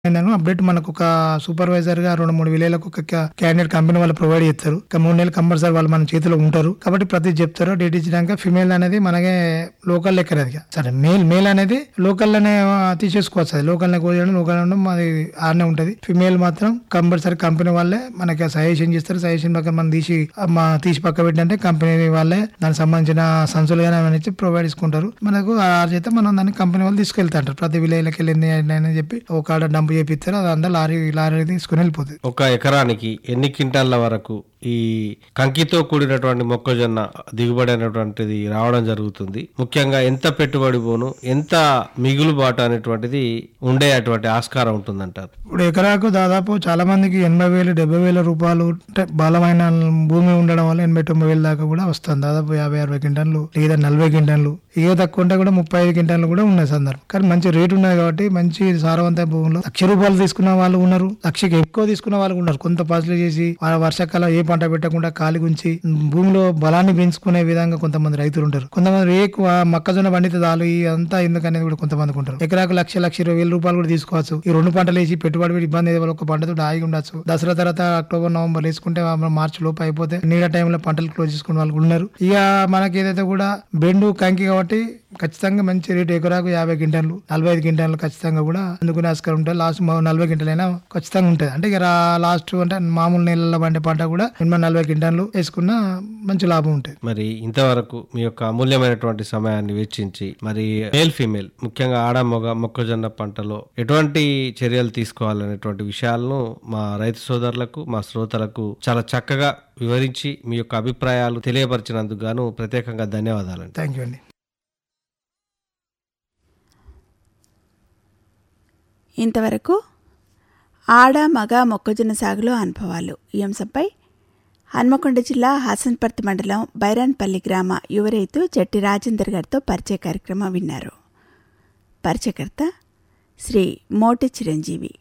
ఏంటంటే అప్డేట్ మనకు ఒక సూపర్వైజర్ గా రెండు మూడు విలేలకు ఒక క్యాండిడేట్ కంపెనీ వాళ్ళు ప్రొవైడ్ చేస్తారు ఒక మూడు నెలలు కంపల్సరీ వాళ్ళు మన చేతిలో ఉంటారు కాబట్టి ప్రతి చెప్తారు డేట్ ఇచ్చినాక ఫిమేల్ అనేది మనకే లోకల్ లెక్కర్ అది సరే మేల్ మేల్ అనేది లోకల్ లోనే తీసేసుకోవచ్చు అది లోకల్ కోయడం లోకల్ ఉండడం అది ఆడనే ఉంటది ఫిమేల్ మాత్రం కంపల్సరీ కంపెనీ వాళ్ళే మనకి సజెషన్ చేస్తారు సజెషన్ ప్రకారం మనం తీసి మా తీసి పక్క పెట్టంటే కంపెనీ వాళ్ళే దానికి సంబంధించిన సంచులు కానీ అవన్నీ ఇచ్చి ప్రొవైడ్ చేసుకుంటారు మనకు ఆ చేత మనం దాన్ని కంపెనీ వాళ్ళు తీసుకెళ్తాంటారు ప్రతి విలేజ్కి వెళ్ళింది అని చెప్పి ఒక ఆడ డంప్ చేపిస్తారు అది అంతా లారీ లారీ తీసుకుని వెళ్ళిపోతుంది ఒక ఎకరానికి ఎన్ని క్వింటాళ్ల వరకు ఈ కంకితో కూడినటువంటి మొక్కజొన్న దిగుబడి అనేటువంటిది రావడం జరుగుతుంది ముఖ్యంగా ఎంత పెట్టుబడి పోను ఎంత మిగులుబాటు అనేటువంటిది ఉండే అటువంటి ఆస్కారం ఉంటుందంటారు ఇప్పుడు ఎకరాకు దాదాపు చాలా మందికి ఎనభై వేలు డెబ్బై వేల రూపాయలు అంటే బలమైన భూమి ఉండడం వల్ల ఎనభై తొంభై వేల దాకా కూడా వస్తుంది దాదాపు యాభై అరవై క్వింటన్లు లేదా నలభై క్వింటన్లు ఏ తక్కువ ఉంటే కూడా ముప్పై ఐదు క్వింటన్లు కూడా ఉన్నాయి సందర్భం కానీ మంచి రేటు ఉన్నది కాబట్టి మంచి సారవంత భూములు లక్ష రూపాయలు తీసుకున్న వాళ్ళు ఉన్నారు లక్షకి ఎక్కువ తీసుకున్న వాళ్ళు ఉన్నారు కొంత పాసులు చేసి వాళ్ళ వర్షాకాలం ఏ పంట పెట్టకుండా కాలి గుంచి భూమిలో బలాన్ని పెంచుకునే విధంగా కొంతమంది రైతులు ఉంటారు కొంతమంది రేకు ఆ మొక్కజొన్న పండితే చాలు ఈ అంతా ఎందుకనేది కూడా కొంతమందికి ఉంటారు ఎకరాకు లక్ష లక్ష ఇరవై వేల రూపాయలు కూడా తీసుకోవచ్చు ఈ రెండు పంటలు వేసి పెట్టుబడి పెట్టి ఇబ్బంది ఏదో ఒక పంటతో ఆగి ఉండొచ్చు దసరా తర్వాత అక్టోబర్ నవంబర్ వేసుకుంటే మార్చి లోపు అయిపోతే నీడ టైంలో పంటలు క్లోజ్ చేసుకునే వాళ్ళు కూడా ఉన్నారు ఇక మనకి ఏదైతే కూడా బెండు కంకి కాబట్టి ఖచ్చితంగా మంచి రేటు ఎకరాకు యాభై క్వింటాలు నలభై ఐదు క్వింటాలు ఖచ్చితంగా కూడా అందుకునే ఆస్కారం ఉంటుంది లాస్ట్ నలభై క్వింటాలైనా ఖచ్చితంగా ఉంటుంది అంటే ఇక లాస్ట్ అంటే మామూలు నీళ్ళలో పండే పంట కూడా మినిమం నలభై క్వింటాలు వేసుకున్న మంచి లాభం ఉంటుంది మరి ఇంతవరకు మీ యొక్క అమూల్యమైనటువంటి సమయాన్ని వెచ్చించి మరి మేల్ ఫీమేల్ ముఖ్యంగా ఆడ మొగ మొక్కజొన్న పంటలో ఎటువంటి చర్యలు తీసుకోవాలనేటువంటి విషయాలను మా రైతు సోదరులకు మా శ్రోతలకు చాలా చక్కగా వివరించి మీ యొక్క అభిప్రాయాలు తెలియపరిచినందుకు గాను ప్రత్యేకంగా ధన్యవాదాలండి థ్యాంక్ యూ అండి ఇంతవరకు ఆడ మగ మొక్కజొన్న సాగులో అనుభవాలు ఈ అంశంపై హన్మకొండ జిల్లా హాసన్పర్తి మండలం బైరాన్పల్లి గ్రామ యువ రైతు జట్టి రాజేందర్ గారితో పరిచయ కార్యక్రమం విన్నారు పరిచయకర్త శ్రీ మోటి చిరంజీవి